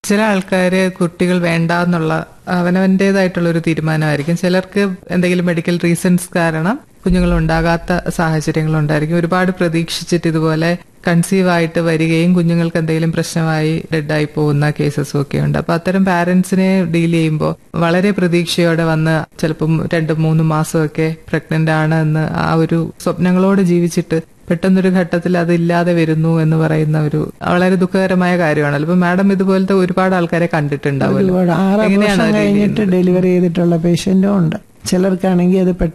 ചില ആൾക്കാര് കുട്ടികൾ വേണ്ട എന്നുള്ള അവനവന്റേതായിട്ടുള്ള ഒരു തീരുമാനമായിരിക്കും ചിലർക്ക് എന്തെങ്കിലും മെഡിക്കൽ റീസൺസ് കാരണം കുഞ്ഞുങ്ങൾ ഉണ്ടാകാത്ത സാഹചര്യങ്ങൾ ഉണ്ടായിരിക്കും ഒരുപാട് പ്രതീക്ഷിച്ചിട്ട് ഇതുപോലെ കൺസീവ് ആയിട്ട് വരികയും കുഞ്ഞുങ്ങൾക്ക് എന്തെങ്കിലും പ്രശ്നമായി ഡെഡായി പോകുന്ന കേസസും ഒക്കെ ഉണ്ട് അപ്പൊ അത്തരം പാരന്റ്സിനെ ഡീൽ ചെയ്യുമ്പോൾ വളരെ പ്രതീക്ഷയോടെ വന്ന് ചിലപ്പം രണ്ടും മൂന്നും മാസമൊക്കെ പ്രഗ്നന്റ് ആണ് എന്ന് ആ ഒരു സ്വപ്നങ്ങളോട് ജീവിച്ചിട്ട് പെട്ടെന്നൊരു ഘട്ടത്തിൽ അത് ഇല്ലാതെ വരുന്നു എന്ന് പറയുന്ന ഒരു വളരെ ദുഃഖകരമായ കാര്യമാണല്ലോ അപ്പൊ മാഡം ഇതുപോലത്തെ ഒരുപാട് ആൾക്കാരെ കണ്ടിട്ടുണ്ടാവുമല്ലോ ഒരുപാട് ആറ് എങ്ങനെയാണ് വർഷം അത് deal കഴിഞ്ഞിട്ട് ചെയ്യുന്നത്? ഡെലിവറി ചെയ്തിട്ടുള്ള പേഷ്യന്റും ഉണ്ട് ചിലർക്കാണെങ്കിൽ അത്